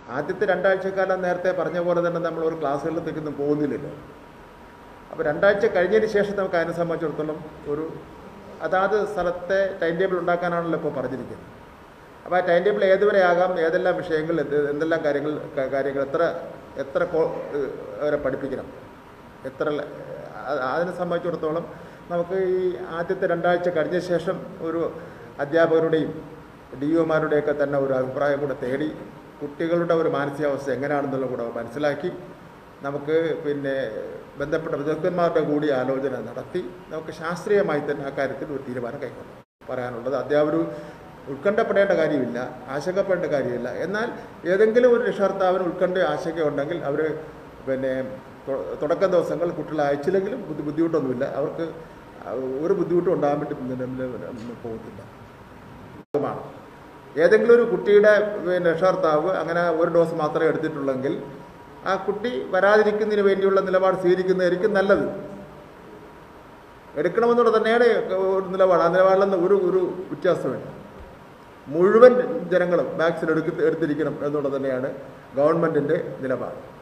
ആദ്യത്തെ രണ്ടാഴ്ചക്കാലം നേരത്തെ പറഞ്ഞ പോലെ തന്നെ നമ്മൾ ഒരു ക്ലാസ്സുകളിലേക്കൊന്നും പോകുന്നില്ലല്ലോ അപ്പോൾ രണ്ടാഴ്ച കഴിഞ്ഞതിന് ശേഷം നമുക്ക് അതിനെ സംബന്ധിച്ചിടത്തോളം ഒരു അതാത് സ്ഥലത്തെ ടൈം ടേബിൾ ഉണ്ടാക്കാനാണല്ലോ ഇപ്പോൾ പറഞ്ഞിരിക്കുന്നത് അപ്പോൾ ആ ടൈം ടേബിൾ ഏതുവരെ ആകാം ഏതെല്ലാം വിഷയങ്ങൾ എന്ത് എന്തെല്ലാം കാര്യങ്ങൾ ക- കാര്യങ്ങൾ എത്ര എത്ര കോ- ഏഹ് വരെ പഠിപ്പിക്കണം എത്ര ല- അ- അതിനെ സംബന്ധിച്ചിടത്തോളം നമുക്ക് ഈ ആദ്യത്തെ രണ്ടാഴ്ച കഴിഞ്ഞ ശേഷം ഒരു അധ്യാപകരുടെയും ഡി ഒമാരുടെയൊക്കെ തന്നെ ഒരു അഭിപ്രായം കൂടെ തേടി കുട്ടികളുടെ ഒരു മാനസികാവസ്ഥ എങ്ങനെയാണെന്നുള്ള കൂടെ മനസ്സിലാക്കി നമുക്ക് പിന്നെ ബന്ധപ്പെട്ട വിദഗ്ധന്മാരുടെ കൂടി ആലോചന നടത്തി നമുക്ക് ശാസ്ത്രീയമായി തന്നെ ആ കാര്യത്തിൽ ഒരു തീരുമാനം കൈക്കൊള്ളാം പറയാനുള്ളത് അധ്യാപകർ ഉത്കണ്ഠപ്പെടേണ്ട കാര്യമില്ല ആശങ്കപ്പെടേണ്ട കാര്യമില്ല എന്നാൽ ഏതെങ്കിലും ഒരു രക്ഷകർത്താവിന് ഉത്കണ്ഠ ആശങ്ക ഉണ്ടെങ്കിൽ അവർ പിന്നെ തൊ- തുടക്കം ദിവസങ്ങൾ കുട്ടികളെ അയച്ചില്ലെങ്കിലും ബുദ്ധി ബുദ്ധിമുട്ടൊന്നുമില്ല അവർക്ക് ഒരു ബുദ്ധിമുട്ടും ഉണ്ടാകാൻ വേണ്ടി പിന്നെ പോകുന്നില്ല മാണ് ഏതെങ്കിലും ഒരു കുട്ടിയുടെ പിന്നെ രക്ഷകർത്താവ് അങ്ങനെ ഒരു ഡോസ് മാത്രമേ എടുത്തിട്ടുള്ളെങ്കിൽ ആ കുട്ടി വരാതിരിക്കുന്നതിന് വേണ്ടിയുള്ള നിലപാട് സ്വീകരിക്കുന്നതായിരിക്കും നല്ലത് എടുക്കണമെന്നുള്ള തന്നെയാണ് ഒരു നിലപാട് ആ നിലപാടിലൊന്നും ഒരു ഒരു വ്യത്യാസമില്ല മുഴുവൻ ജനങ്ങളും വാക്സിൻ എടുക്ക എടുത്തിരിക്കണം എന്നുള്ളത് തന്നെയാണ് ഗവൺമെൻറ്റിൻ്റെ നിലപാട്